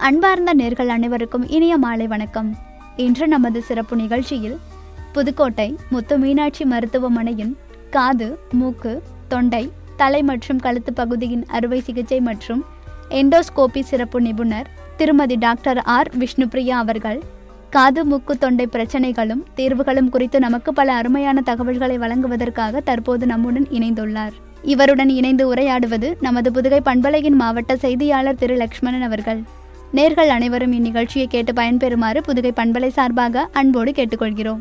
அன்பார்ந்த நேர்கள் அனைவருக்கும் இனிய மாலை வணக்கம் இன்று நமது சிறப்பு நிகழ்ச்சியில் புதுக்கோட்டை முத்து மீனாட்சி மருத்துவமனையின் காது மூக்கு தொண்டை தலை மற்றும் கழுத்து பகுதியின் அறுவை சிகிச்சை மற்றும் எண்டோஸ்கோபி சிறப்பு நிபுணர் திருமதி டாக்டர் ஆர் விஷ்ணுபிரியா அவர்கள் காது மூக்கு தொண்டை பிரச்சனைகளும் தீர்வுகளும் குறித்து நமக்கு பல அருமையான தகவல்களை வழங்குவதற்காக தற்போது நம்முடன் இணைந்துள்ளார் இவருடன் இணைந்து உரையாடுவது நமது புதுகை பண்பலையின் மாவட்ட செய்தியாளர் திரு லக்ஷ்மணன் அவர்கள் நேர்கள் அனைவரும் இந்நிகழ்ச்சியை கேட்டு பயன்பெறுமாறு புதுகை பண்பலை சார்பாக அன்போடு கேட்டுக்கொள்கிறோம்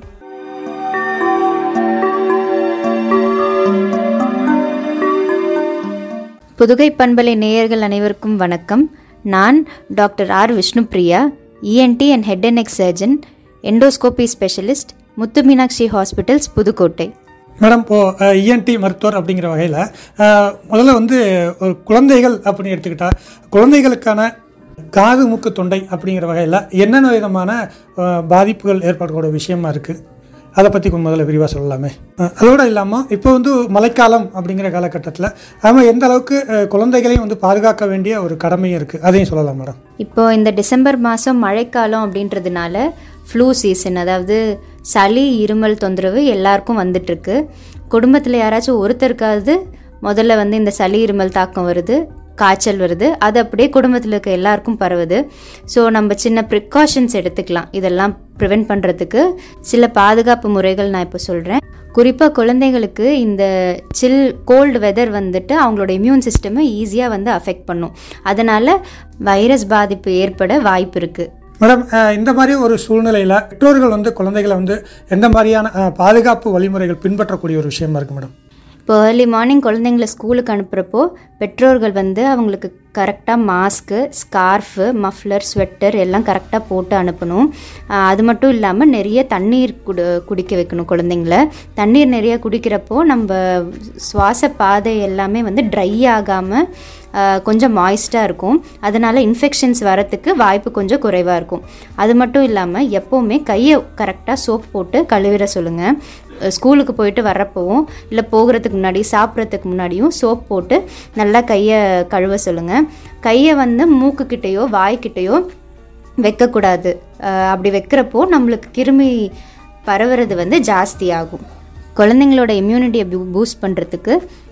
புதுகை பண்பலை நேயர்கள் அனைவருக்கும் வணக்கம் நான் doctor R Vishnupriya ENT and head and neck surgeon endoscopy specialist Muthu Meenakshi hospitals Pudukkottai madam இப்போது இஎன்டி மருத்துவர் அப்படிங்கிற வகையில் முதல்ல வந்து ஒரு குழந்தைகள் அப்படின்னு எடுத்துக்கிட்டா குழந்தைகளுக்கான காது மூக்கு தொண்டை அப்படிங்கிற வகையில் என்னென்ன விதமான அஹ், பாதிப்புகள் ஏற்படக்கூடிய விஷயமா இருக்குது அதை பற்றி முதல்ல விரிவாக சொல்லலாமே அஹ், அதோடு இல்லாமல் இப்போ வந்து மழைக்காலம் அப்படிங்கிற காலகட்டத்தில் நம்ம எந்த அளவுக்கு அஹ், குழந்தைகளையும் வந்து பாதுகாக்க வேண்டிய ஒரு கடமையும் இருக்குது அதையும் சொல்லலாம் மேடம் இப்போ இந்த டிசம்பர் மாதம் மழைக்காலம் அப்படின்றதுனால ஃப்ளூ சீசன் அதாவது சளி இருமல் தொந்தரவு எல்லாருக்கும் வந்துட்டுருக்கு குடும்பத்தில் யாராச்சும் ஒருத்தருக்காவது முதல்ல வந்து இந்த சளி இருமல் தாக்கம் வருது காய்ச்சல் வருது அது அப்படியே குடும்பத்தில் இருக்க எல்லாருக்கும் பரவுது ஸோ நம்ம சின்ன ப்ரிகாஷன்ஸ் எடுத்துக்கலாம் இதெல்லாம் ப்ரிவெண்ட் பண்ணுறதுக்கு சில பாதுகாப்பு முறைகள் நான் இப்போ சொல்கிறேன் குறிப்பாக குழந்தைங்களுக்கு இந்த சில் கோல்டு வெதர் வந்துட்டு அவங்களோட இம்யூன் சிஸ்டமை ஈஸியாக வந்து அஃபெக்ட் பண்ணும் அதனால் வைரஸ் பாதிப்பு ஏற்பட வாய்ப்பு இருக்குது மேடம் அஹ், இந்த மாதிரி ஒரு சூழ்நிலையில் பெற்றோர்கள் வந்து குழந்தைகளை வந்து எந்த மாதிரியான அஹ், பாதுகாப்பு வழிமுறைகள் பின்பற்றக்கூடிய ஒரு விஷயமா இருக்குது மேடம் இப்போ ஏர்லி மார்னிங் குழந்தைங்கள ஸ்கூலுக்கு அனுப்புகிறப்போ பெற்றோர்கள் வந்து அவங்களுக்கு கரெக்டாக மாஸ்க்கு ஸ்கார்ஃபு மஃப்லர் ஸ்வெட்டர் எல்லாம் கரெக்டாக போட்டு அனுப்பணும் ஆஹ் அது மட்டும் இல்லாமல் நிறைய தண்ணீர் குடு குடிக்க வைக்கணும் குழந்தைங்கள தண்ணீர் நிறைய குடிக்கிறப்போ நம்ம சுவாச பாதை எல்லாமே வந்து ட்ரை ஆகாமல் கொஞ்சம் மாய்ஸ்டாக இருக்கும் அதனால் இன்ஃபெக்ஷன்ஸ் வரத்துக்கு வாய்ப்பு கொஞ்சம் குறைவாக இருக்கும் அது மட்டும் இல்லாமல் எப்போவுமே கையை கரெக்டாக சோப் போட்டு கழுவிட சொல்லுங்கள் ஸ்கூலுக்கு போயிட்டு வர்றப்பவும் இல்லை போகிறதுக்கு முன்னாடி சாப்பிட்றதுக்கு முன்னாடியும் சோப் போட்டு நல்லா கையை கழுவ சொல்லுங்கள் கையை வந்து மூக்குக்கிட்டேயோ வாய்க்கிட்டேயோ வைக்கக்கூடாது அஹ் அப்படி வைக்கிறப்போ நம்மளுக்கு கிருமி பரவுறது வந்து ஜாஸ்தி ஆகும் குழந்தைங்களோட இம்யூனிட்டியை பூஸ்ட் பண்ணுறதுக்கு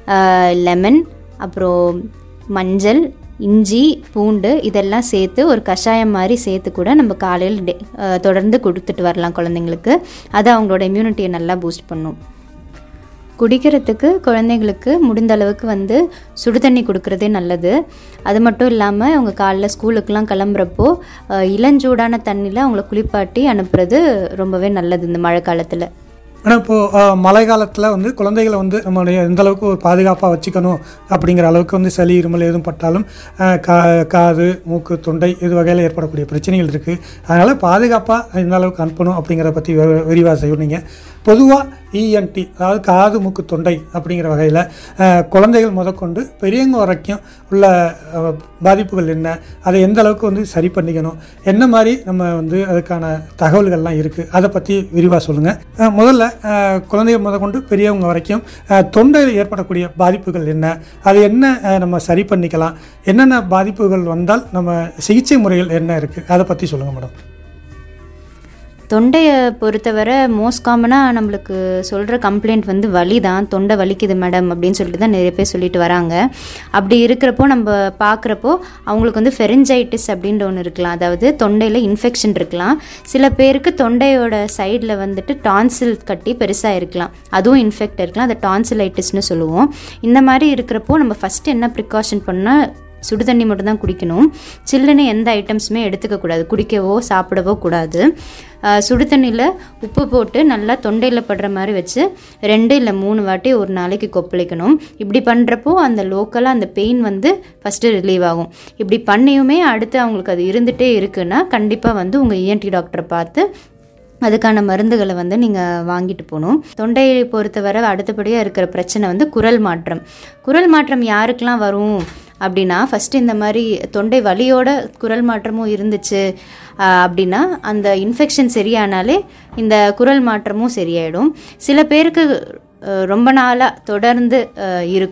லெமன் அப்புறம் மஞ்சள் இஞ்சி பூண்டு இதெல்லாம் சேர்த்து ஒரு கஷாயம் மாதிரி சேர்த்து கூட நம்ம காலையில் டே அஹ் தொடர்ந்து கொடுத்துட்டு வரலாம் குழந்தைங்களுக்கு அது அவங்களோட இம்யூனிட்டியை நல்லா பூஸ்ட் பண்ணும் குடிக்கிறதுக்கு குழந்தைங்களுக்கு முடிந்த அளவுக்கு வந்து சுடு தண்ணி கொடுக்கறதே நல்லது அது மட்டும் இல்லாமல் அவங்க காலைல ஸ்கூலுக்கெலாம் கிளம்புறப்போ அஹ், இளஞ்சூடான தண்ணியில் அவங்கள குளிப்பாட்டி அனுப்புறது ரொம்பவே நல்லது இந்த மழை காலத்தில் ஆனால் இப்போது மழை காலத்தில் வந்து குழந்தைகளை வந்து நம்மளுடைய எந்த அளவுக்கு ஒரு பாதுகாப்பாக வச்சுக்கணும் அப்படிங்கிற அளவுக்கு வந்து சளி இருமல் எதுவும் பட்டாலும் அஹ், கா காது மூக்கு தொண்டை இது வகையில் ஏற்படக்கூடிய பிரச்சனைகள் இருக்குது அதனால் பாதுகாப்பாக எந்த அளவுக்கு அனுப்பணும் அப்படிங்கிறத பற்றி விரிவாக சொன்னீங்க பொதுவாக இஎன்டி அதாவது காது மூக்கு தொண்டை அப்படிங்கிற வகையில் குழந்தைகள் முதற்கொண்டு பெரியவங்க வரைக்கும் உள்ள அஹ், பாதிப்புகள் என்ன அதை எந்த அளவுக்கு வந்து சரி பண்ணிக்கணும் என்ன மாதிரி நம்ம வந்து அதுக்கான தகவல்கள்லாம் இருக்குது அதை பற்றி விரிவாக சொல்லுங்கள் முதல்ல அஹ், குழந்தைகள் முதற்கொண்டு பெரியவங்க வரைக்கும் அஹ், தொண்டையில் ஏற்படக்கூடிய பாதிப்புகள் என்ன அது என்ன அஹ், நம்ம சரி பண்ணிக்கலாம் என்னென்ன பாதிப்புகள் வந்தால் நம்ம சிகிச்சை முறைகள் என்ன இருக்குது அதை பற்றி சொல்லுங்கள் மேடம் தொண்டையை பொறுத்தவரை மோஸ்ட் காமனாக நம்மளுக்கு சொல்கிற கம்ப்ளைண்ட் வந்து வலி தான் தொண்டை வலிக்குது மேடம் அப்படின்னு சொல்லிட்டு தான் நிறைய பேர் சொல்லிட்டு வராங்க அப்படி இருக்கிறப்போ நம்ம பார்க்குறப்போ அவங்களுக்கு வந்து ஃபெரிஞ்சைட்டிஸ் அப்படின்ற ஒன்று இருக்கலாம் அதாவது தொண்டையில் இன்ஃபெக்ஷன் இருக்கலாம் சில பேருக்கு தொண்டையோட சைடில் வந்துட்டு டான்சில் கட்டி பெருசாக இருக்கலாம் அதுவும் இன்ஃபெக்ட் இருக்கலாம் அதை டான்சிலைட்டிஸ்னு சொல்லுவோம் இந்த மாதிரி இருக்கிறப்போ நம்ம ஃபஸ்ட்டு என்ன ப்ரிகாஷன் பண்ணால் சுடு தண்ணி மட்டும்தான் குடிக்கணும் சில்லுன்னு எந்த ஐட்டம்ஸுமே எடுத்துக்கக்கூடாது குடிக்கவோ சாப்பிடவோ கூடாது ஆஹ் சுடு தண்ணியில் உப்பு போட்டு நல்லா தொண்டையில் படுற மாதிரி வச்சு ரெண்டு இல்லை மூணு வாட்டி ஒரு நாளைக்கு கொப்பளிக்கணும் இப்படி பண்ணுறப்போ அந்த லோக்கலாக அந்த பெயின் வந்து ஃபஸ்ட்டு ரிலீவ் ஆகும் இப்படி பண்ணியுமே அடுத்து அவங்களுக்கு அது இருந்துகிட்டே இருக்குன்னா கண்டிப்பாக வந்து உங்கள் இஎன்டி டாக்டரை பார்த்து அதுக்கான மருந்துகளை வந்து நீங்கள் வாங்கிட்டு போகணும் தொண்டையை பொறுத்தவரை அடுத்தபடியாக இருக்கிற பிரச்சனை வந்து குரல் மாற்றம் குரல் மாற்றம் யாருக்கெல்லாம் வரும் அப்படின்னா ஃபஸ்ட்டு இந்த மாதிரி தொண்டை வலியோட குரல் மாற்றமும் இருந்துச்சு ஆஹ் அப்படின்னா அந்த இன்ஃபெக்ஷன் சரியானாலே இந்த குரல் மாற்றமும் சரியாயிடும் சில பேருக்கு அஹ், ரொம்ப நாளாக தொடர்ந்து அஹ், இருக்கும்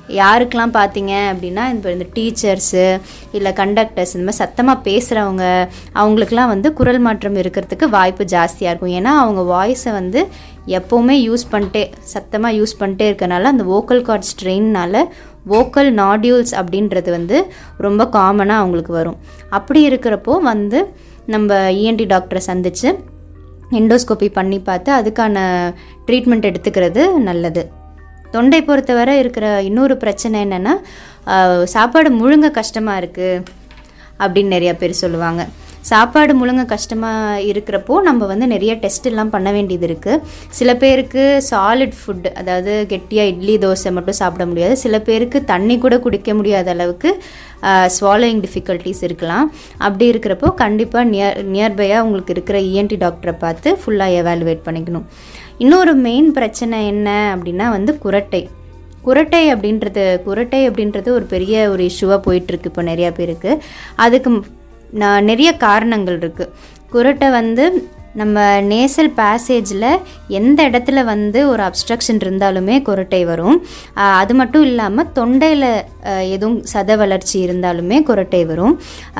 யாருக்கெல்லாம் பார்த்தீங்க அப்படின்னா இப்போ இந்த டீச்சர்ஸு இல்லை கண்டக்டர்ஸ் இந்த மாதிரி சத்தமாக பேசுகிறவங்க அவங்களுக்குலாம் வந்து குரல் மாற்றம் இருக்கிறதுக்கு வாய்ப்பு ஜாஸ்தியாக இருக்கும் ஏன்னா அவங்க வாய்ஸை வந்து எப்போவுமே யூஸ் பண்ணிட்டே சத்தமாக யூஸ் பண்ணிட்டே இருக்கனால அந்த வோக்கல் கார்ட் ஸ்ட்ரெயின்னால வோக்கல் நாடியூல்ஸ் அப்படின்றது வந்து ரொம்ப காமனாக அவங்களுக்கு வரும் அப்படி இருக்கிறப்போ வந்து நம்ம இஎன்டி டாக்டரை சந்தித்து எண்டோஸ்கோபி பண்ணி பார்த்து அதுக்கான ட்ரீட்மெண்ட் எடுத்துக்கிறது நல்லது தொண்டை பொறுத்தவரை இருக்கிற இன்னொரு பிரச்சனை என்னென்னா சாப்பாடு முழுங்க கஷ்டமாக இருக்குது அப்படின்னு நிறைய பேர் சொல்லுவாங்க சாப்பாடு முழுங்க கஷ்டமாக இருக்கிறப்போ நம்ம வந்து நிறைய டெஸ்ட் எல்லாம் பண்ண வேண்டியது இருக்குது சில பேருக்கு சாலிட் ஃபுட் அதாவது கெட்டியாக இட்லி தோசை மட்டும் சாப்பிட முடியாது சில பேருக்கு தண்ணி கூட குடிக்க முடியாத அளவுக்கு ஸ்வாலோயிங் டிஃபிகல்ட்டிஸ் இருக்கலாம் அப்படி இருக்கிறப்போ கண்டிப்பாக நியர் நியர்பையாக உங்களுக்கு இருக்கிற இஎன்டி டாக்டரை பார்த்து ஃபுல்லாக எவாலுவேட் பண்ணிக்கணும் இன்னொரு மெயின் பிரச்சனை என்ன அப்படின்னா வந்து குரட்டை குரட்டை அப்படின்றது குரட்டை அப்படின்றது ஒரு பெரிய ஒரு இஷ்யூவாக போயிட்டுருக்கு இப்போ நிறையா பேருக்கு அதுக்கு நான் நிறைய காரணங்கள் இருக்குது குரட்டை வந்து நம்ம நேசல் பேசேஜில் எந்த இடத்துல வந்து ஒரு அப்ஸ்ட்ரக்ஷன் இருந்தாலுமே குரட்டை வரும் ஆஹ் அது மட்டும் இல்லாமல் தொண்டையில் எதுவும் சத வளர்ச்சி இருந்தாலுமே குரட்டை வரும்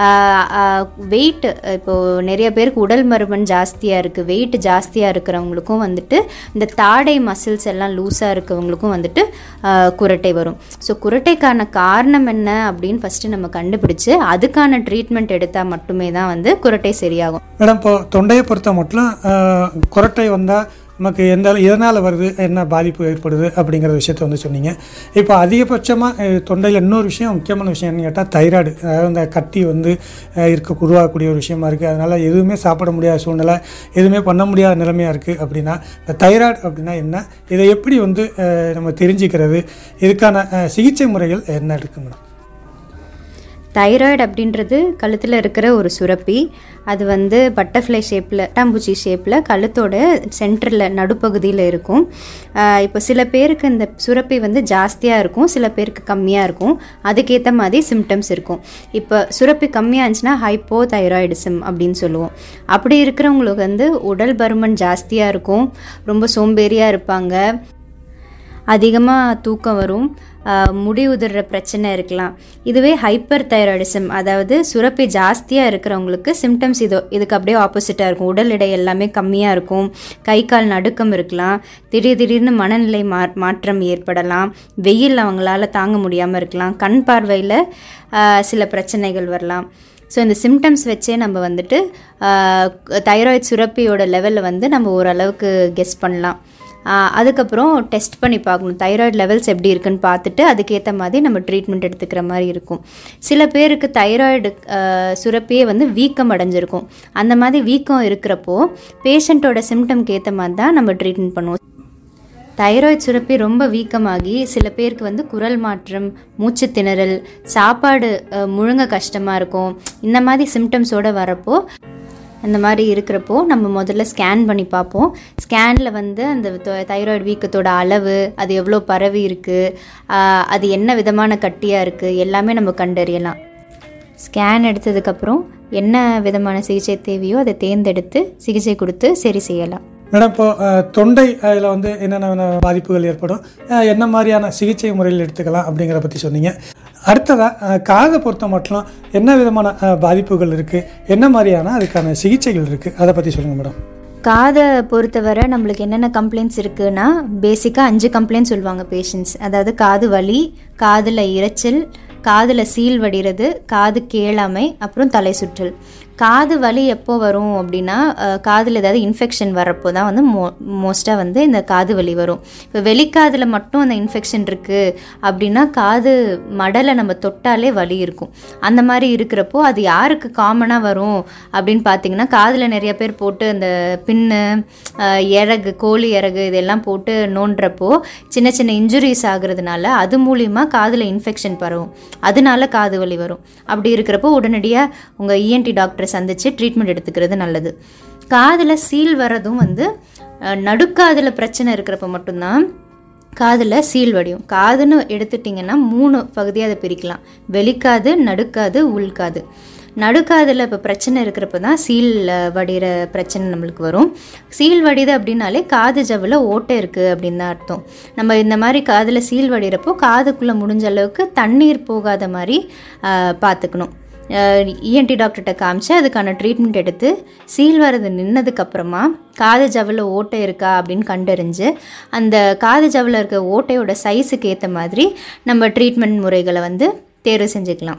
வெயிட் இப்போது நிறைய பேருக்கு உடல் மருமன் ஜாஸ்தியாக இருக்குது வெயிட் ஜாஸ்தியாக இருக்கிறவங்களுக்கும் வந்துட்டு இந்த தாடை மசில்ஸ் எல்லாம் லூஸாக இருக்கவங்களுக்கும் வந்துட்டு ஆஹ் குரட்டை வரும் ஸோ குரட்டைக்கான காரணம் என்ன அப்படின்னு ஃபஸ்ட்டு நம்ம கண்டுபிடிச்சு அதுக்கான ட்ரீட்மெண்ட் எடுத்தால் மட்டுமே தான் வந்து குரட்டை சரியாகும் மேடம் இப்போ தொண்டையை பொறுத்த மட்டும் ஆஹ், குரட்டை வந்தால் நமக்கு எந்த எதனால் வருது என்ன பாதிப்பு ஏற்படுது அப்படிங்கிற விஷயத்த வந்து சொன்னீங்க இப்போ அதிகபட்சமாக தொண்டையில் இன்னொரு விஷயம் முக்கியமான விஷயம் என்னன்னு கேட்டால் தைராய்டு அதாவது இந்த கட்டி வந்து அஹ், இருக்க உருவாகக்கூடிய ஒரு விஷயமா இருக்குது அதனால் எதுவுமே சாப்பிட முடியாத சூழ்நிலை எதுவுமே பண்ண முடியாத நிலைமையாக இருக்குது அப்படின்னா இந்த தைராய்டு அப்படின்னா என்ன இதை எப்படி வந்து அஹ், நம்ம தெரிஞ்சுக்கிறது இதுக்கான அஹ், சிகிச்சை முறைகள் என்ன இருக்குது மேடம் தைராய்டு அப்படின்றது கழுத்தில் இருக்கிற ஒரு சுரப்பி அது வந்து பட்டர்ஃப்ளை ஷேப்பில் பட்டாம்பூச்சி ஷேப்பில் கழுத்தோட சென்டரில் நடுப்பகுதியில் இருக்கும் ஆஹ் இப்போ சில பேருக்கு இந்த சுரப்பி வந்து ஜாஸ்தியாக இருக்கும் சில பேருக்கு கம்மியாக இருக்கும் அதுக்கேற்ற மாதிரி சிம்டம்ஸ் இருக்கும் இப்போ சுரப்பி கம்மியாக இருந்துச்சுன்னா ஹைப்போ தைராய்டிசம் அப்படின்னு சொல்லுவோம் அப்படி இருக்கிறவங்களுக்கு வந்து உடல் பருமன் ஜாஸ்தியாக இருக்கும் ரொம்ப சோம்பேறியாக இருப்பாங்க அதிகமாக தூக்கம் வரும் ஆஹ் முடி உதிர்ற பிரச்சனை இருக்கலாம் இதுவே ஹைப்பர் தைராய்டிசம் அதாவது சுரப்பி ஜாஸ்தியாக இருக்கிறவங்களுக்கு சிம்டம்ஸ் இதோ இதுக்கு அப்படியே ஆப்போசிட்டாக இருக்கும் உடல் எடை எல்லாமே கம்மியாக இருக்கும் கை கால் நடுக்கம் இருக்கலாம் திடீர் திடீர்னு மனநிலை மா மாற்றம் ஏற்படலாம் வெயில் அவங்களால தாங்க முடியாமல் இருக்கலாம் கண் பார்வையில் சில பிரச்சனைகள் வரலாம் ஸோ இந்த சிம்டம்ஸ் வச்சே நம்ம வந்துட்டு தைராய்டு சுரப்பியோட லெவலில் வந்து நம்ம ஓரளவுக்கு கெஸ் பண்ணலாம் ஆஹ் அதுக்கப்புறம் டெஸ்ட் பண்ணி பார்க்கணும் தைராய்டு லெவல்ஸ் எப்படி இருக்குன்னு பார்த்துட்டு அதுக்கேற்ற மாதிரி நம்ம ட்ரீட்மெண்ட் எடுத்துக்கிற மாதிரி இருக்கும் சில பேருக்கு தைராய்டு சுரப்பியே வந்து வீக்கம் அடைஞ்சிருக்கும் அந்த மாதிரி வீக்கம் இருக்கிறப்போ பேஷண்ட்டோட சிம்டம்க்கு ஏற்ற மாதிரி தான் நம்ம ட்ரீட்மெண்ட் பண்ணுவோம் தைராய்டு சுரப்பி ரொம்ப வீக்கமாகி சில பேருக்கு வந்து குரல் மாற்றம் மூச்சு திணறல் சாப்பாடு அஹ், முழுங்க கஷ்டமாக இருக்கும் இந்த மாதிரி சிம்டம்ஸோட வரப்போ அந்த மாதிரி இருக்கிறப்போ நம்ம முதல்ல ஸ்கேன் பண்ணி பார்ப்போம் ஸ்கேனில் வந்து அந்த தைராய்டு வீக்கத்தோட அளவு அது எவ்வளோ பரவி இருக்குது அது என்ன விதமான கட்டியாக இருக்குது எல்லாமே நம்ம கண்டறியலாம் ஸ்கேன் எடுத்ததுக்கப்புறம் என்ன விதமான சிகிச்சை தேவையோ அதை தேர்ந்தெடுத்து சிகிச்சை கொடுத்து சரி செய்யலாம் மேடம் இப்போ அஹ், தொண்டை அதில் வந்து என்னென்ன பாதிப்புகள் ஏற்படும் அஹ், என்ன மாதிரியான சிகிச்சை முறையில் எடுத்துக்கலாம் அப்படிங்கிறத பற்றி சொன்னீங்க அடுத்ததாக காதை பொறுத்த மட்டும் என்ன விதமான அஹ், பாதிப்புகள் இருக்குது என்ன மாதிரியான அதுக்கான சிகிச்சைகள் இருக்குது அதை பற்றி சொல்லுங்கள் மேடம் காதை பொறுத்தவரை நம்மளுக்கு என்னென்ன கம்ப்ளைண்ட்ஸ் இருக்குன்னா பேசிக்காக அஞ்சு கம்ப்ளைண்ட் சொல்லுவாங்க பேஷண்ட்ஸ் அதாவது காது வலி காதில் இரைச்சல் காதில் சீல் வடிகிறது காது கேளாமை அப்புறம் தலை சுற்றல் காது வலி எப்போ வரும் அப்படின்னா அஹ், காதில் ஏதாவது இன்ஃபெக்ஷன் வரப்போ தான் வந்து மோ மோஸ்ட்டாக வந்து இந்த காது வலி வரும் இப்போ வெளிக்காதில் மட்டும் அந்த இன்ஃபெக்ஷன் இருக்குது அப்படின்னா காது மடலை நம்ம தொட்டாலே வலி இருக்கும் அந்த மாதிரி இருக்கிறப்போ அது யாருக்கு காமனாக வரும் அப்படின்னு பார்த்தீங்கன்னா காதில் நிறைய பேர் போட்டு அந்த பின்னு அஹ், இறகு கோழி இறகு இதெல்லாம் போட்டு நோண்டுறப்போ சின்ன சின்ன இன்ஜுரிஸ் ஆகுறதுனால அது மூலியமாக காதில் இன்ஃபெக்ஷன் பரவும் அதனால காது வலி வரும் அப்படி இருக்கிறப்போ உடனடியாக உங்கள் இஎன்டி டாக்டரை சந்தித்து ட்ரீட்மெண்ட் எடுத்துக்கிறது நல்லது காதில் சீல் வர்றதும் வந்து அஹ், நடுக்காதில் பிரச்சனை இருக்கிறப்ப மட்டும்தான் காதில் சீல் வடியும் காதுன்னு எடுத்துட்டிங்கன்னா மூணு பகுதியாக அதை பிரிக்கலாம் வெளிக்காது நடுக்காது உள்காது நடுக்காதில் இப்போ பிரச்சனை இருக்கிறப்ப தான் சீல் அஹ், வடிகிற பிரச்சனை நம்மளுக்கு வரும் சீல் வடிது அப்படின்னாலே காது ஜவ்வில் ஓட்டை இருக்குது அப்படின்னு தான் அர்த்தம் நம்ம இந்த மாதிரி காதில் சீல் வடிகிறப்போ காதுக்குள்ளே முடிஞ்ச அளவுக்கு தண்ணீர் போகாத மாதிரி அஹ், பார்த்துக்கணும் இஎன்டி டாக்டர்கிட்ட காமிச்சு அதுக்கான ட்ரீட்மெண்ட் எடுத்து சீல் வரது நின்னதுக்கப்புறமா காது ஜவ்வில் ஓட்டை இருக்கா அப்படின்னு கண்டறிஞ்சு அந்த காது ஜவ்வில் இருக்க ஓட்டையோட சைஸுக்கு ஏற்ற மாதிரி நம்ம ட்ரீட்மெண்ட் முறைகளை வந்து தேர்வு செஞ்சுக்கலாம்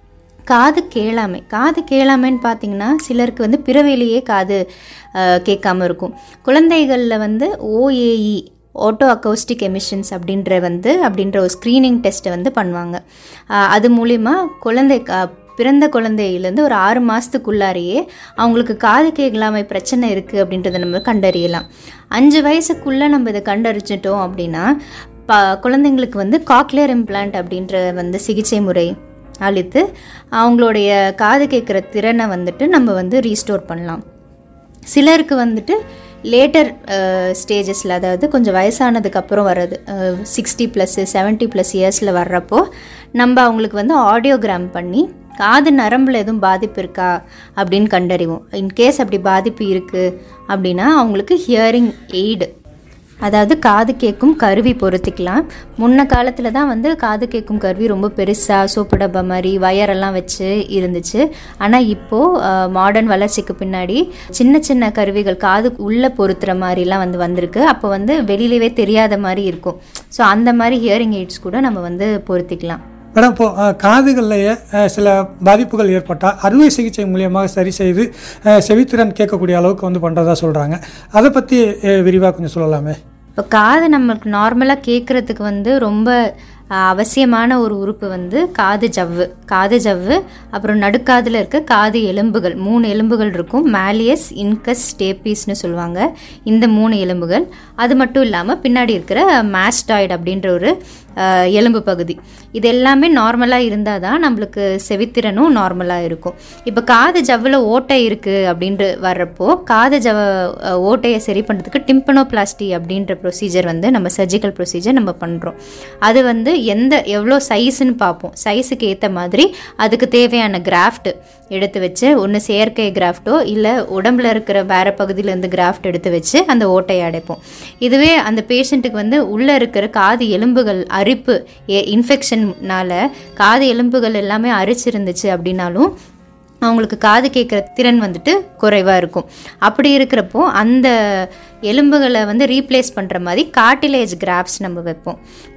காது கேளாமை காது கேளாமைன்னு பார்த்தீங்கன்னா சிலருக்கு வந்து பிறவிலேயே காது அஹ், கேட்காம இருக்கும் குழந்தைகளில் வந்து ஓஏஇ ஆட்டோ அக்கௌஸ்டிக் எமிஷன்ஸ் அப்படின்ற வந்து அப்படின்ற ஒரு ஸ்க்ரீனிங் டெஸ்ட்டை வந்து பண்ணுவாங்க அஹ், அது மூலிமா குழந்தை கா- பிறந்த குழந்தையிலேருந்து ஒரு ஆறு மாதத்துக்குள்ளாரையே அவங்களுக்கு காது கேட்கலாமை பிரச்சனை இருக்குது அப்படின்றத நம்ம கண்டறியலாம் அஞ்சு வயசுக்குள்ளே நம்ம இதை கண்டறிஞ்சிட்டோம் அப்படின்னா ப குழந்தைங்களுக்கு வந்து காக்லியர் இம்ப்ளான்ட் அப்படின்ற வந்து சிகிச்சை முறை அளித்து அவங்களுடைய காது கேட்குற திறனை வந்துட்டு நம்ம வந்து ரீஸ்டோர் பண்ணலாம் சிலருக்கு வந்துட்டு லேட்டர் ஸ்டேஜஸில் அதாவது கொஞ்சம் வயசானதுக்கு அப்புறம் வர்றது சிக்ஸ்டி ப்ளஸ்ஸு செவன்ட்டி ப்ளஸ் இயர்ஸில் வர்றப்போ நம்ம அவங்களுக்கு வந்து ஆடியோகிராம் பண்ணி காது நரம்பில் எதுவும் பாதிப்பு இருக்கா அப்படின்னு கண்டறிவோம் இன்கேஸ் அப்படி பாதிப்பு இருக்குது அப்படின்னா அவங்களுக்கு ஹியரிங் எய்டு அதாவது காது கேட்கும் கருவி பொருத்திக்கலாம் முன்ன காலத்தில் தான் வந்து காது கேட்கும் கருவி ரொம்ப பெருசாக சோப்பு டப்பா மாதிரி வயரெல்லாம் வச்சு இருந்துச்சு ஆனால் இப்போது மாடர்ன் வளர்ச்சிக்கு பின்னாடி சின்ன சின்ன கருவிகள் காது உள்ளே பொருத்துகிற மாதிரிலாம் வந்து வந்திருக்கு அப்போ வந்து வெளியிலவே தெரியாத மாதிரி இருக்கும் ஸோ அந்த மாதிரி ஹியரிங் எய்ட்ஸ் கூட நம்ம வந்து பொருத்திக்கலாம் மேடம் இப்போ அஹ், காதுகள்லயே அஹ், சில பாதிப்புகள் ஏற்பட்டால் அறுவை சிகிச்சை மூலியமாக சரி செய்து அஹ், செவித்திறன் கேட்கக்கூடிய அளவுக்கு வந்து பண்ணுறதா சொல்கிறாங்க அதை பற்றி விரிவாக கொஞ்சம் சொல்லலாமே இப்போ காது நம்மளுக்கு நார்மலாக கேட்குறதுக்கு வந்து ரொம்ப அஹ், அவசியமான ஒரு உறுப்பு வந்து காது ஜவ்வு காது ஜவ்வு அப்புறம் நடுக்காதில் இருக்க காது எலும்புகள் மூணு எலும்புகள் இருக்கும் மேலியஸ் இன்கஸ் ஸ்டேப்பீஸ்னு சொல்லுவாங்க இந்த மூணு எலும்புகள் அது மட்டும் இல்லாமல் பின்னாடி இருக்கிற மாஸ்டாய்டு அப்படின்ற ஒரு அஹ், எலும்பு பகுதி இது எல்லாமே நார்மலாக இருந்தால் தான் நம்மளுக்கு செவித்திறனும் நார்மலாக இருக்கும் இப்போ காது ஜவ்வில் ஓட்டை இருக்குது அப்படின்ட்டு வர்றப்போ காது ஜவ அஹ், ஓட்டையை சரி பண்ணுறதுக்கு டிம்பனோபிளாஸ்டி அப்படின்ற ப்ரொசீஜர் வந்து நம்ம சர்ஜிக்கல் ப்ரொசீஜர் நம்ம பண்ணுறோம் அது வந்து எந்த எவ்வளோ சைஸ்ன்னு பார்ப்போம் சைஸுக்கு ஏற்ற மாதிரி அதுக்கு தேவையான கிராஃப்ட் எடுத்து வச்சு ஒன்று செயற்கை கிராஃப்டோ இல்லை உடம்புல இருக்கிற வேறு பகுதியிலேருந்து கிராஃப்ட் எடுத்து வச்சு அந்த ஓட்டையை அடைப்போம் இதுவே அந்த பேஷண்ட்டுக்கு வந்து உள்ளே இருக்கிற காது எலும்புகள் அரிப்பு இன்ஃபெக்ஷன்னால காது எலும்புகள் எல்லாமே அரிச்சிருந்துச்சு அப்படின்னாலும் அவங்களுக்கு காது கேட்குற திறன் வந்துட்டு குறைவாக இருக்கும் அப்படி இருக்கிறப்போ அந்த எலும்புகளை வந்து ரீப்ளேஸ் பண்ணுற மாதிரி கார்டிலேஜ் கிராப்ஸ் நம்ம வைப்போம்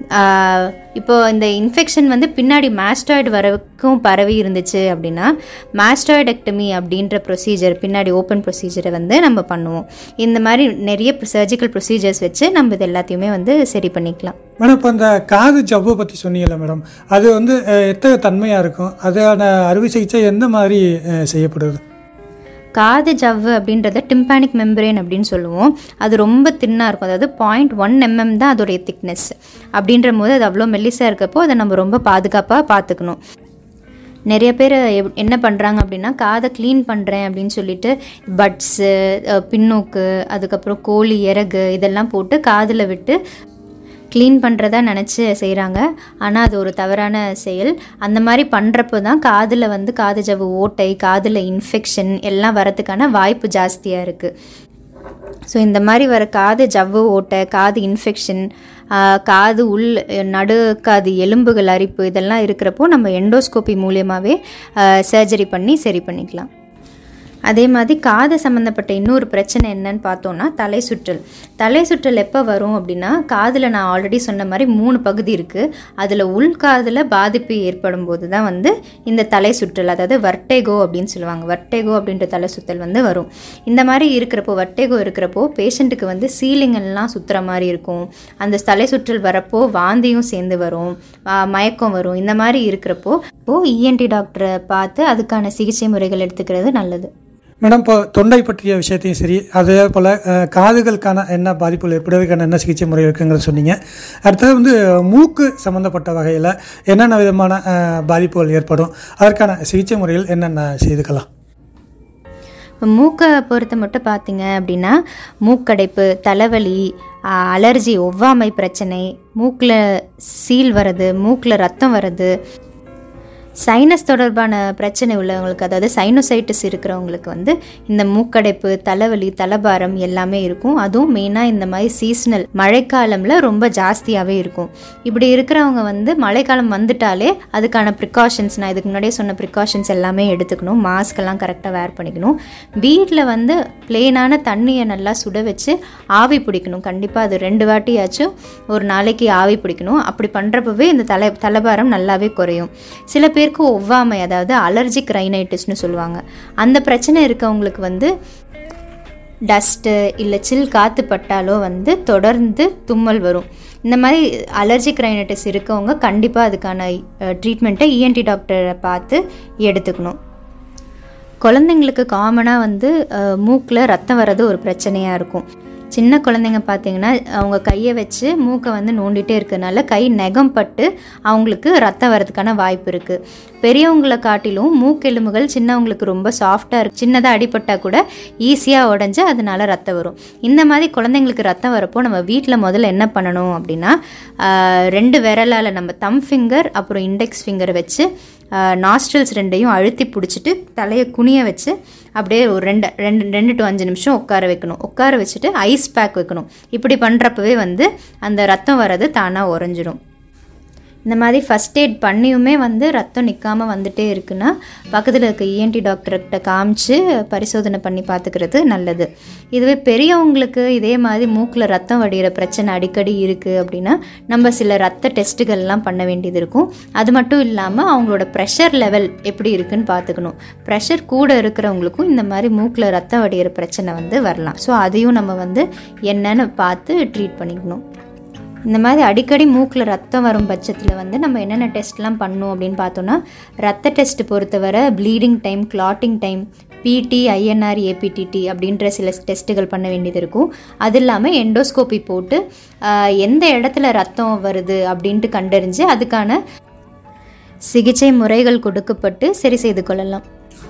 ஆஹ் இப்போ இந்த இன்ஃபெக்ஷன் வந்து பின்னாடி மாஸ்டாய்டு வரைக்கும் பரவி இருந்துச்சு அப்படின்னா மாஸ்டாய்டெக்டமி அப்படின்ற ப்ரொசீஜர் பின்னாடி ஓப்பன் ப்ரொசீஜரை வந்து நம்ம பண்ணுவோம் இந்த மாதிரி நிறைய சர்ஜிக்கல் ப்ரொசீஜர்ஸ் வச்சு நம்ம இது எல்லாத்தையுமே வந்து சரி பண்ணிக்கலாம் மேடம் இப்போ இந்த காது ஜவ்வை பற்றி சொன்னீங்கல்ல மேடம் அது வந்து அஹ், எத்தகைய தன்மையாக இருக்கும் அதுக்கான அறுவை சிகிச்சை எந்த மாதிரி அஹ், செய்யப்படுது காது ஜவ்வு அப்படின்றத டிம்பானிக் மெம்பரேன் அப்படின்னு சொல்லுவோம் அது ரொம்ப தின்னாக இருக்கும் அதாவது பாயிண்ட் ஒன் எம்எம் தான் அதோடைய திக்னஸ் அப்படின்ற போது அது அவ்வளோ மெல்லிஸாக இருக்கப்போ அதை நம்ம ரொம்ப பாதுகாப்பாக பார்த்துக்கணும் நிறைய பேர் எப்- என்ன பண்ணுறாங்க அப்படின்னா காதை க்ளீன் பண்ணுறேன் அப்படின்னு சொல்லிட்டு பட்ஸு பின்னோக்கு அதுக்கப்புறம் கோழி இறகு இதெல்லாம் போட்டு காதில் விட்டு க்ளீன் பண்ணுறதா நினச்சி செய்கிறாங்க ஆனால் அது ஒரு தவறான செயல் அந்த மாதிரி பண்ணுறப்போ தான் காதில் வந்து காது ஜவ்வு ஓட்டை காதில் இன்ஃபெக்ஷன் எல்லாம் வரதுக்கான வாய்ப்பு ஜாஸ்தியாக இருக்குது ஸோ இந்த மாதிரி வர காது ஜவ்வு ஓட்டை காது இன்ஃபெக்ஷன் காது உள் நடு காது எலும்புகள் அரிப்பு இதெல்லாம் இருக்கிறப்போ நம்ம எண்டோஸ்கோபி மூலியமாகவே சர்ஜரி பண்ணி சரி பண்ணிக்கலாம் அதே மாதிரி காது சம்மந்தப்பட்ட இன்னொரு பிரச்சனை என்னன்னு பார்த்தோன்னா தலை சுற்றல் தலை சுற்றல் எப்போ வரும் அப்படின்னா காதில் நான் ஆல்ரெடி சொன்ன மாதிரி மூணு பகுதி இருக்குது அதில் உள்காதில் பாதிப்பு ஏற்படும் போது தான் வந்து இந்த தலை சுற்றல் அதாவது வர்டேகோ அப்படின்னு சொல்லுவாங்க வர்டேகோ அப்படின்ற தலை சுற்றல் வந்து வரும் இந்த மாதிரி இருக்கிறப்போ வர்டேகோ இருக்கிறப்போ பேஷண்ட்டுக்கு வந்து சீலிங் எல்லாம் சுற்றுற மாதிரி இருக்கும் அந்த தலை சுற்றல் வரப்போ வாந்தியும் சேர்ந்து வரும் ஆ, மயக்கம் வரும் இந்த மாதிரி இருக்கிறப்போ இப்போ இஎன்டி டாக்டரை பார்த்து அதுக்கான சிகிச்சை முறைகள் எடுத்துக்கிறது நல்லது மேடம் இப்போ தொண்டை பற்றிய விஷயத்தையும் சரி அதே போல் அஹ், காதுகளுக்கான என்ன பாதிப்புகள் ஏற்படுவதற்கான என்ன சிகிச்சை முறை இருக்குங்கிறத சொன்னீங்க அடுத்தது வந்து மூக்கு சம்மந்தப்பட்ட வகையில் என்னென்ன விதமான அஹ், பாதிப்புகள் ஏற்படும் அதற்கான சிகிச்சை முறைகள் என்னென்ன செய்துக்கலாம் இப்போ மூக்கை பொறுத்த மட்டும் பார்த்தீங்க அப்படின்னா மூக்கடைப்பு தலைவலி ஆ, அலர்ஜி ஒவ்வாமை பிரச்சனை மூக்கில் சீல் வர்றது மூக்கில் ரத்தம் வர்றது சைனஸ் தொடர்பான பிரச்சனை உள்ளவங்களுக்கு அதாவது சைனோசைட்டிஸ் இருக்கிறவங்களுக்கு வந்து இந்த மூக்கடைப்பு தலைவலி தலைபாரம் எல்லாமே இருக்கும் அதுவும் மெயினாக இந்த மாதிரி சீசனல் மழைக்காலமில் ரொம்ப ஜாஸ்தியாகவே இருக்கும் இப்படி இருக்கிறவங்க வந்து மழைக்காலம் வந்துட்டாலே அதுக்கான ப்ரிகாஷன்ஸ் நான் இதுக்கு முன்னாடியே சொன்ன ப்ரிகாஷன்ஸ் எல்லாமே எடுத்துக்கணும் மாஸ்க் எல்லாம் கரெக்டாக வேர் பண்ணிக்கணும் வீட்டில் வந்து பிளெயினான தண்ணியை நல்லா சுட வச்சு ஆவி பிடிக்கணும் கண்டிப்பாக அது ரெண்டு வாட்டியாச்சும் ஒரு நாளைக்கு ஆவி பிடிக்கணும் அப்படி பண்ணுறப்பவே இந்த தலை தலைபாரம் நல்லாவே குறையும் சில பேருக்கு ஒவ்வாமை அதாவது அலர்ஜிக் ரைனைட்டிஸ்னு சொல்லுவாங்க அந்த பிரச்சனை இருக்கவங்களுக்கு வந்து டஸ்ட்டு இல்லை சில் காற்று பட்டாலோ வந்து தொடர்ந்து தும்மல் வரும் இந்த மாதிரி அலர்ஜிக் ரைனைட்டிஸ் இருக்கவங்க கண்டிப்பாக அதுக்கான ட்ரீட்மெண்ட்டை இஎன்டி டாக்டரை பார்த்து எடுத்துக்கணும் குழந்தைங்களுக்கு காமனாக வந்து மூக்கில் ரத்தம் வர்றது ஒரு பிரச்சனையாக இருக்கும் சின்ன குழந்தைங்க பார்த்தீங்கன்னா அவங்க கையை வச்சு மூக்கை வந்து நோண்டிகிட்டே இருக்கிறதுனால கை நெகம் பட்டு அவங்களுக்கு ரத்தம் வர்றதுக்கான வாய்ப்பு இருக்குது பெரியவங்களை காட்டிலும் மூக்கெலும்புகள் சின்னவங்களுக்கு ரொம்ப சாஃப்டாக இருக்கு சின்னதாக அடிபட்டால் கூட ஈஸியாக உடஞ்சி அதனால ரத்தம் வரும் இந்த மாதிரி குழந்தைங்களுக்கு ரத்தம் வரப்போ நம்ம வீட்டில் முதல்ல என்ன பண்ணணும் அப்படின்னா ஆஹ், ரெண்டு விரலால் நம்ம தம் ஃபிங்கர் அப்புறம் இண்டெக்ஸ் ஃபிங்கர் வச்சு நாஸ்ட்ரல்ஸ் ரெண்டையும் அழுத்தி பிடிச்சிட்டு தலையை குனிய வச்சு அப்படியே ஒரு ரெண்டு ரெண்டு ரெண்டு டு அஞ்சு நிமிஷம் உட்கார வைக்கணும் உட்கார வச்சுட்டு ஐஸ் பேக் வைக்கணும் இப்படி பண்ணுறப்பவே வந்து அந்த ரத்தம் வர்றது தானாக உறைஞ்சிரும் இந்த மாதிரி ஃபஸ்ட் எய்ட் பண்ணியுமே வந்து ரத்தம் நிற்காம வந்துட்டே இருக்குன்னா பக்கத்தில் இருக்க இஎன்டி டாக்டர்கிட்ட காமிச்சு பரிசோதனை பண்ணி பார்த்துக்கிறது நல்லது இதுவே பெரியவங்களுக்கு இதே மாதிரி மூக்கில் ரத்தம் வடிகிற பிரச்சனை அடிக்கடி இருக்குது அப்படின்னா நம்ம சில ரத்த டெஸ்ட்டுகள்லாம் பண்ண வேண்டியது இருக்கும் அது மட்டும் இல்லாமல் அவங்களோட ப்ரெஷர் லெவல் எப்படி இருக்குன்னு பார்த்துக்கணும் ப்ரெஷர் கூட இருக்கிறவங்களுக்கும் இந்த மாதிரி மூக்கில் ரத்தம் வடிகிற பிரச்சனை வந்து வரலாம் ஸோ அதையும் நம்ம வந்து என்னன்னு பார்த்து ட்ரீட் பண்ணிக்கணும் இந்த மாதிரி அடிக்கடி மூக்கில் ரத்தம் வரும் பட்சத்தில் வந்து நம்ம என்னென்ன டெஸ்ட்லாம் பண்ணணும் அப்படின்னு பார்த்தோன்னா ரத்த டெஸ்ட் பொறுத்தவரை bleeding time clotting time PT INR APTT அப்படின்ற சில டெஸ்ட்டுகள் பண்ண வேண்டியது இருக்கும் அது இல்லாமல் எண்டோஸ்கோபி போட்டு ஆஹ், எந்த இடத்துல ரத்தம் வருது அப்படின்ட்டு கண்டறிஞ்சு அதுக்கான சிகிச்சை முறைகள் கொடுக்கப்பட்டு சரி செய்து கொள்ளலாம்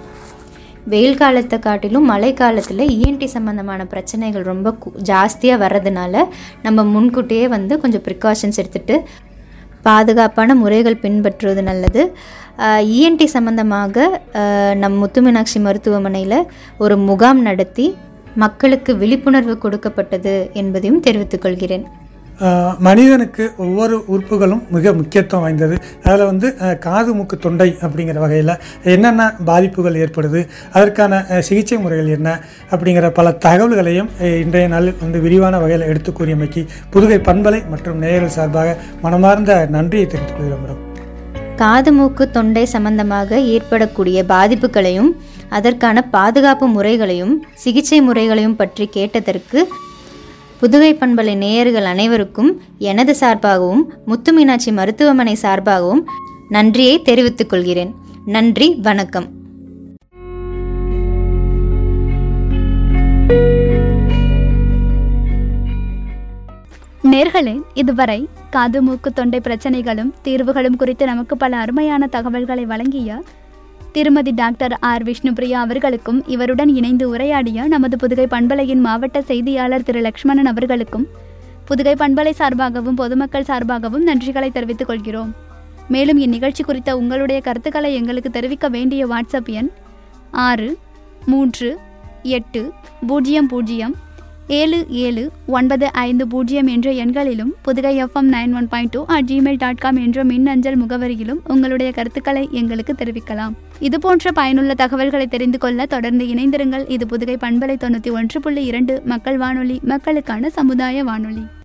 வெயில் காலத்தை காட்டிலும் மழை காலத்தில் இஎன்டி சம்மந்தமான பிரச்சனைகள் ரொம்ப ஜாஸ்தியாக வர்றதுனால நம்ம முன்கூட்டியே வந்து கொஞ்சம் ப்ரிகாஷன்ஸ் எடுத்துகிட்டு பாதுகாப்பான முறைகள் பின்பற்றுவது நல்லது இஎன்டி சம்மந்தமாக ஆஹ், நம் முத்து மீனாட்சி மருத்துவமனையில் ஒரு முகாம் நடத்தி மக்களுக்கு விழிப்புணர்வு கொடுக்கப்பட்டது என்பதையும் தெரிவித்துக் கொள்கிறேன் ஆஹ் மனிதனுக்கு ஒவ்வொரு உறுப்புகளும் மிக முக்கியத்துவம் வாய்ந்தது அதில் வந்து ஆஹ் காது மூக்கு தொண்டை அப்படிங்கிற வகையில் என்னென்ன பாதிப்புகள் ஏற்படுது அதற்கான ஆஹ் சிகிச்சை முறைகள் என்ன அப்படிங்கிற பல தகவல்களையும் ஆஹ் இன்றைய நாளில் வந்து விரிவான வகையில் எடுத்து கூறியமைக்கு புதுகை பண்பலை மற்றும் நேயர்கள் சார்பாக மனமார்ந்த நன்றியை தெரிவித்துக் கொள்கிறோம் மேடம் காது மூக்கு தொண்டை சம்பந்தமாக ஏற்படக்கூடிய பாதிப்புகளையும் அதற்கான பாதுகாப்பு முறைகளையும் சிகிச்சை முறைகளையும் பற்றி கேட்டதற்கு புதுகை பண்பலை நேயர்கள் அனைவருக்கும் எனது சார்பாகவும் முத்து மீனாட்சி மருத்துவமனை சார்பாகவும் நன்றியை தெரிவித்துக் கொள்கிறேன் நன்றி வணக்கம் நேர்களே இதுவரை காது மூக்கு தொண்டை பிரச்சனைகளும் தீர்வுகளும் குறித்து நமக்கு பல அருமையான தகவல்களை வழங்கிய திருமதி டாக்டர் ஆர் விஷ்ணுபிரியா அவர்களுக்கும் இவருடன் இணைந்து உரையாடிய நமது புதுகை பண்பலையின் மாவட்ட செய்தியாளர் திரு லக்ஷ்மணன் அவர்களுக்கும் புதுகை பண்பலை சார்பாகவும் பொதுமக்கள் சார்பாகவும் நன்றிகளை தெரிவித்துக் கொள்கிறோம் மேலும் இந்நிகழ்ச்சி குறித்த உங்களுடைய கருத்துக்களை எங்களுக்கு தெரிவிக்க வேண்டிய வாட்ஸ்அப் எண் ஆறு மூன்று எட்டு பூஜ்ஜியம் பூஜ்ஜியம் ஏழு ஏழு ஒன்பது ஐந்து பூஜ்ஜியம் என்ற எண்களிலும் Pudugai FM nine one point two at Gmail dot com என்ற மின்னஞ்சல் முகவரியிலும் உங்களுடைய கருத்துக்களை எங்களுக்கு தெரிவிக்கலாம் இதுபோன்ற பயனுள்ள தகவல்களை தெரிந்து கொள்ள தொடர்ந்து இணைந்திருங்கள் இது புதுகை பண்பலை தொண்ணூற்றி ஒன்று புள்ளி இரண்டு மக்கள் வானொலி மக்களுக்கான சமுதாய வானொலி